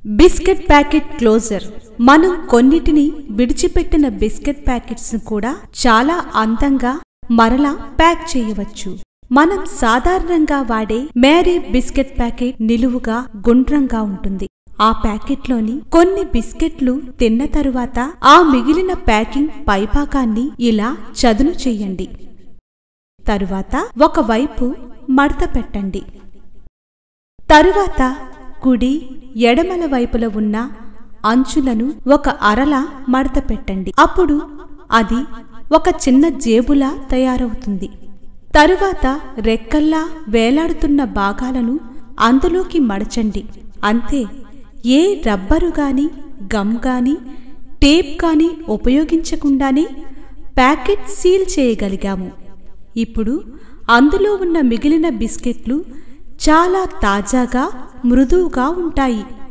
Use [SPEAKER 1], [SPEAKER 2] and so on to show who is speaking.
[SPEAKER 1] biscuit packet closure మనం కొన్నిటిని విడిచిపెట్టిన బిస్కెట్ ప్యాకెట్స్ కూడా చాలా అందంగా మరలా ప్యాక్ చేయవచ్చు మనం సాధారణంగా వాడే మేరీ బిస్కెట్ ప్యాకెట్ నిలువుగా గుండ్రంగా ఉంటుంది ఆ ప్యాకెట్లోని కొన్ని బిస్కెట్లు తిన్న తరువాత ఆ మిగిలిన ప్యాకింగ్ పైపాకాన్ని ఇలా చదును చెయ్యండి తరువాత ఒకవైపు మడత పెట్టండి తరువాత కుడి ఎడమల వైపుల ఉన్న అంచులను ఒక అరలా మడత పెట్టండి అప్పుడు అది ఒక చిన్న జేబులా తయారవుతుంది తరువాత రెక్కల్లా వేలాడుతున్న భాగాలను అందులోకి మడచండి అంతే ఏ రబ్బరు గాని గమ్ గాని టేప్ గాని ఉపయోగించకుండానే ప్యాకెట్ సీల్ చేయగలిగాము ఇప్పుడు అందులో ఉన్న మిగిలిన బిస్కెట్లు చాలా తాజాగా మృదువుగా ఉంటాయి